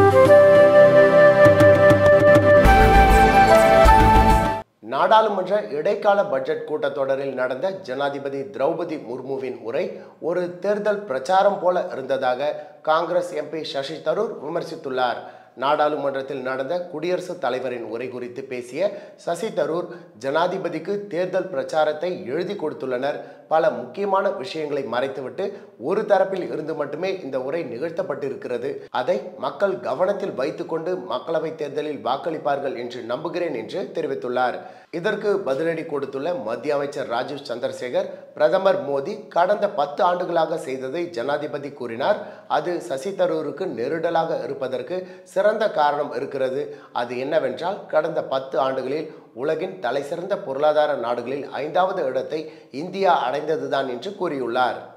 நாடாளுமன்ற இடைக்கால பட்ஜெட் கூட்டத்தொடரில் நடந்த ஜனாதிபதி திரௌபதி முர்முவின் உரை ஒரு தேர்தல் பிரச்சாரம் போல இருந்ததாக காங்கிரஸ் எம்பி சசி தரூர் விமர்சித்துள்ளார் நாடாளுமன்றத்தில் நடந்த குடியரசுத் தலைவரின் உரை குறித்து பேசிய சசி தரூர் ஜனாதிபதிக்கு தேர்தல் பிரச்சாரத்தை எழுதி கொடுத்துள்ளனர் பல முக்கியமான விஷயங்களை மறைத்துவிட்டு ஒரு தரப்பில் இருந்து மட்டுமே இந்த உரை நிகழ்த்தப்பட்டிருக்கிறது அதை மக்கள் கவனத்தில் வைத்துக்கொண்டு மக்களவைத் தேர்தலில் வாக்களிப்பார்கள் என்று நம்புகிறேன் என்று தெரிவித்துள்ளார் இதற்கு பதிலடி கொடுத்துள்ள மத்திய அமைச்சர் ராஜீவ் சந்திரசேகர் பிரதமர் மோடி கடந்த பத்து ஆண்டுகளாக செய்ததை ஜனாதிபதி கூறினார் அது சசி தரூருக்கு நெருடலாக இருப்பதற்கு சிறந்த காரணம் இருக்கிறது அது என்னவென்றால் கடந்த பத்து ஆண்டுகளில் உலகின் தலைசிறந்த பொருளாதார நாடுகளில் ஐந்தாவது இடத்தை இந்தியா அடைந்ததுதான் என்று கூறியுள்ளார்